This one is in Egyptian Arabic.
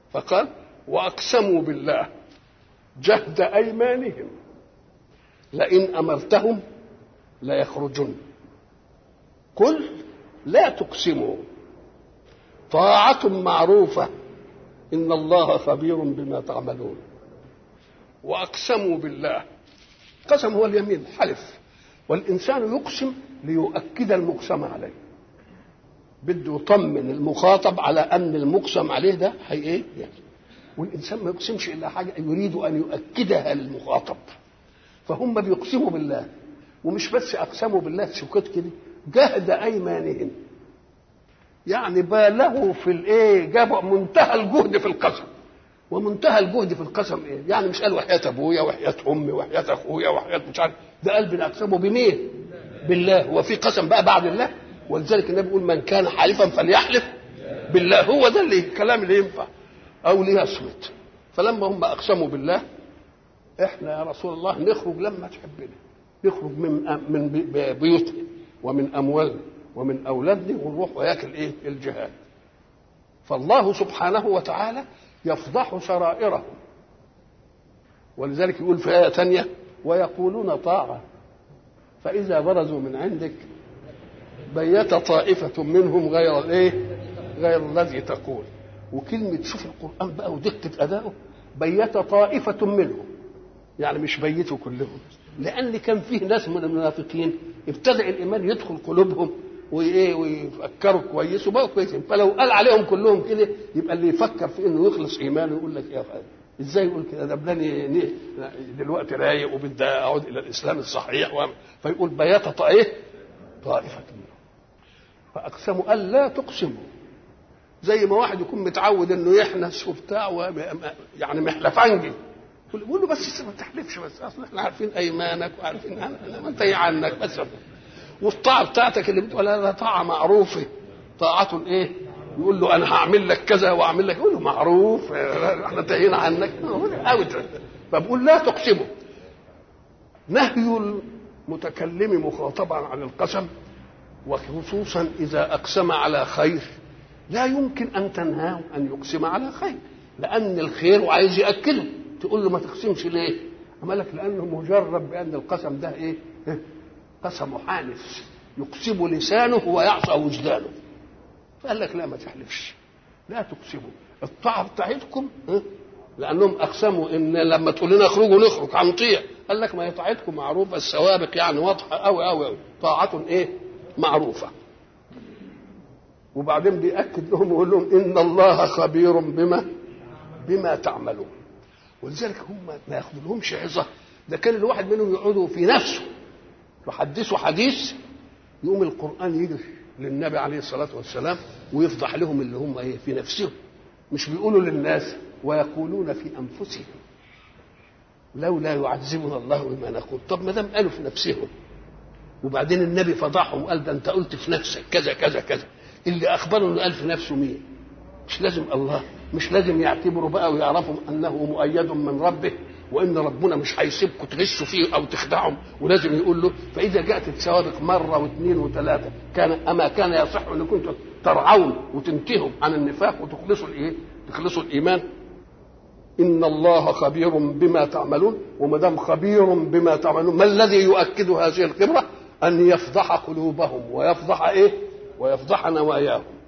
فقال واقسموا بالله جهد ايمانهم لئن امرتهم ليخرجن قل لا تقسموا طاعة معروفة إن الله خبير بما تعملون وأقسموا بالله قسم هو اليمين حلف والإنسان يقسم ليؤكد المقسم عليه بده يطمن المخاطب على أن المقسم عليه ده هي إيه يعني والإنسان ما يقسمش إلا حاجة يريد أن يؤكدها للمخاطب فهم بيقسموا بالله ومش بس أقسموا بالله سكوت كده جهد أيمانهم يعني بالغوا في الايه جابوا منتهى الجهد في القسم ومنتهى الجهد في القسم ايه يعني مش قال وحياه ابويا وحياه امي وحياه اخويا وحياه مش عارف ده قال بنقسمه بمين بالله وفي قسم بقى بعد الله ولذلك النبي يقول من كان حالفا فليحلف بالله هو ده اللي الكلام اللي ينفع او ليصمت فلما هم اقسموا بالله احنا يا رسول الله نخرج لما تحبنا نخرج من من بيوتنا ومن اموالنا ومن اولادنا ونروح وياك الايه الجهاد فالله سبحانه وتعالى يفضح سرائرهم ولذلك يقول في آية ثانية ويقولون طاعة فإذا برزوا من عندك بيت طائفة منهم غير الايه؟ غير الذي تقول وكلمة شوف القرآن بقى ودقة أدائه بيت طائفة منهم يعني مش بيتوا كلهم لأن كان فيه ناس من المنافقين ابتدأ الإيمان يدخل قلوبهم وايه ويفكروا كويس وبقوا كويسين فلو قال عليهم كلهم كده يبقى اللي يفكر في انه يخلص ايمانه يقول لك يا فادي ازاي يقول كده ده بلاني دلوقتي رايق وبدي اعود الى الاسلام الصحيح و... فيقول بيات طائفه طائفه منهم فاقسموا قال لا تقسموا زي ما واحد يكون متعود انه يحنس وبتاع و... يعني محلفنجي يقول له بس ما تحلفش بس اصل احنا عارفين ايمانك وعارفين انا ما انتهي عنك بس والطاعه بتاعتك اللي بتقول هذا طاعه معروفه طاعه ايه؟ يقول له انا هعمل لك كذا واعمل لك يقول له معروف احنا انتهينا عنك اوت فبقول لا تقسموا نهي المتكلم مخاطبا عن القسم وخصوصا اذا اقسم على خير لا يمكن ان تنهاه ان يقسم على خير لان الخير وعايز ياكله تقول له ما تقسمش ليه؟ أما لك لانه مجرد بان القسم ده ايه؟ قسم حانف يقسم لسانه ويعصى وجدانه فقال لك لا ما تحلفش لا تقسموا الطاعه بتاعتكم لانهم اقسموا ان لما تقول لنا اخرجوا نخرج هنطيع قال لك ما هي طاعتكم معروفه السوابق يعني واضحه قوي قوي قوي طاعه ايه معروفه وبعدين بيأكد لهم ويقول لهم إن الله خبير بما بما تعملون ولذلك هم ما ياخذلهمش عظة ده كان الواحد منهم يقعدوا في نفسه يحدثوا حديث يقوم القرآن يجي للنبي عليه الصلاة والسلام ويفضح لهم اللي هم ايه في نفسهم مش بيقولوا للناس ويقولون في أنفسهم لولا يعذبنا الله بما نقول طب ما دام قالوا في نفسهم وبعدين النبي فضحهم وقال ده انت قلت في نفسك كذا كذا كذا اللي اخبره انه قال في نفسه مين مش لازم الله مش لازم يعتبروا بقى ويعرفوا انه مؤيد من ربه وان ربنا مش هيسيبكم تغشوا فيه او تخدعهم ولازم يقول له فاذا جاءت السوابق مره واثنين وثلاثه كان اما كان يصح ان كنتم ترعون وتنتهوا عن النفاق وتخلصوا الايه؟ تخلصوا الايمان ان الله خبير بما تعملون وما دام خبير بما تعملون ما الذي يؤكد هذه الخبره ان يفضح قلوبهم ويفضح ايه ويفضح نواياهم